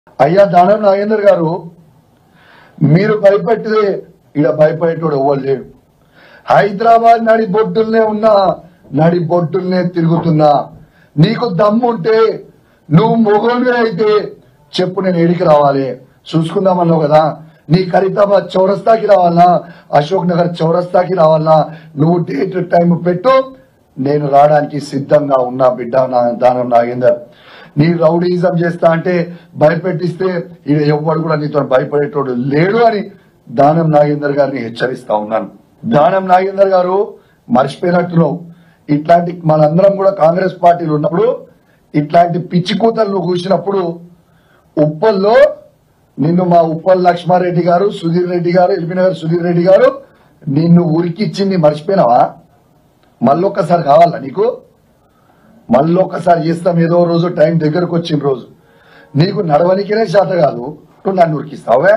అయ్యా దానం నాగేందర్ గారు మీరు భయపెట్టితే ఇక భయపడేటోడు ఎవ్వరు లేడు హైదరాబాద్ నడి బొడ్డుల్నే ఉన్నా నడి బొడ్డుల్నే తిరుగుతున్నా నీకు దమ్ముంటే నువ్వు మొగోడివి అయితే చెప్పు నేను ఏడికి రావాలి చూసుకుందామన్నావు కదా నీ ఖరీదాబాద్ చౌరస్తాకి రావాలనా అశోక్ నగర్ చౌరస్తాకి రావాలనా నువ్వు డేట్ టైం పెట్టు నేను రావడానికి సిద్ధంగా ఉన్నా బిడ్డ నా దానం నాగేందర్ నీ రౌడీజం చేస్తా అంటే భయపెట్టిస్తే ఇక ఎవ్వడు కూడా నీతో భయపడేటోడు లేడు అని దానం నాగేందర్ గారిని హెచ్చరిస్తా ఉన్నాను దానం నాగేందర్ గారు మర్చిపోయినట్టున్నావు ఇట్లాంటి మనందరం కూడా కాంగ్రెస్ పార్టీలు ఉన్నప్పుడు ఇట్లాంటి పిచ్చి కూతలు నువ్వు కూసినప్పుడు ఉప్పల్లో నిన్ను మా ఉప్పల్ లక్ష్మారెడ్డి గారు సుధీర్ రెడ్డి గారు ఎల్బీనగర్ సుధీర్ రెడ్డి గారు నిన్ను ఉరికిచ్చింది మర్చిపోయినావా మళ్ళొక్కసారి కావాలా నీకు మళ్ళొక్కసారి చేస్తాం ఏదో రోజు టైం దగ్గరకు వచ్చిన రోజు నీకు నడవనికినే శాత కాదు నువ్వు నన్ను ఉరికిస్తావే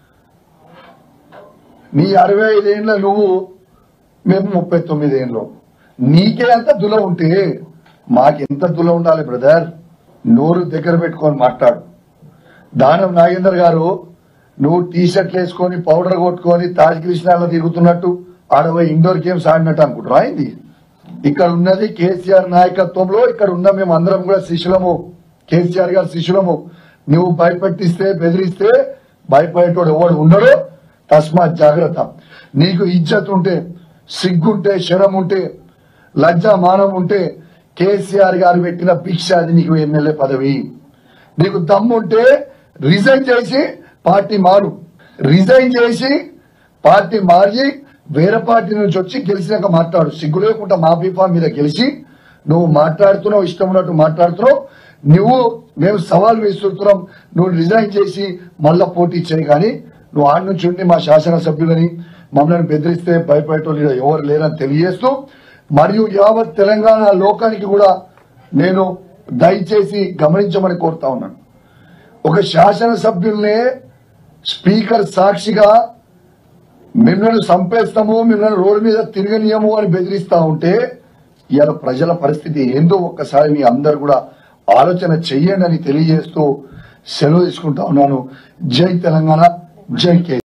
నీ అరవై ఐదేళ్ళ నువ్వు మేము ముప్పై తొమ్మిది ఏళ్ళు నీకే అంత దుల ఉంటే మాకెంత దుల ఉండాలి బ్రదర్ నోరు దగ్గర పెట్టుకొని మాట్లాడు దానం నాగేందర్ గారు నువ్వు టీ షర్ట్లు వేసుకొని పౌడర్ కొట్టుకొని తాజ్ కృష్ణాలో తిరుగుతున్నట్టు ఆడపోయి ఇండోర్ గేమ్స్ ఆడినట్టు అనుకుంటున్నా అయింది ఇక్కడ ఉన్నది కేసీఆర్ నాయకత్వంలో ఇక్కడ ఉన్న మేము అందరం కూడా శిష్యులము కేసీఆర్ గారి శిష్యులము నువ్వు భయపెట్టిస్తే బెదిరిస్తే భయపడేటోడు ఎవడు ఉండడు తస్మాత్ జాగ్రత్త నీకు ఇజ్జత్ ఉంటే సిగ్గుంటే శరం ఉంటే లజ్జ మానం ఉంటే కేసీఆర్ గారు పెట్టిన భిక్ష అది నీకు ఎమ్మెల్యే పదవి నీకు దమ్ముంటే రిజైన్ చేసి పార్టీ మారు రిజైన్ చేసి పార్టీ మారి వేరే పార్టీ నుంచి వచ్చి గెలిచినాక మాట్లాడు సిగ్గు లేకుండా మా బీఫా మీద గెలిచి నువ్వు మాట్లాడుతున్నావు ఇష్టం ఉన్నట్టు మాట్లాడుతున్నావు నువ్వు మేము సవాల్ విసురుతున్నాం నువ్వు రిజైన్ చేసి మళ్ళా పోటీ చేయి కానీ నువ్వు ఆడి నుంచి ఉండి మా శాసనసభ్యులని మమ్మల్ని బెదిరిస్తే భయపడేటోళ్ళు ఈడ ఎవరు లేరని తెలియజేస్తూ మరియు యావత్ తెలంగాణ లోకానికి కూడా నేను దయచేసి గమనించమని కోరుతా ఉన్నాను ఒక శాసనసభ్యుల్నే స్పీకర్ సాక్షిగా మిమ్మల్ని చంపేస్తాము మిమ్మల్ని రోడ్డు మీద తిరగనీయము అని బెదిరిస్తా ఉంటే ఇవాళ ప్రజల పరిస్థితి ఏందో ఒక్కసారి మీ అందరు కూడా ఆలోచన చెయ్యండి అని తెలియజేస్తూ సెలవు తీసుకుంటా ఉన్నాను జై తెలంగాణ జై కే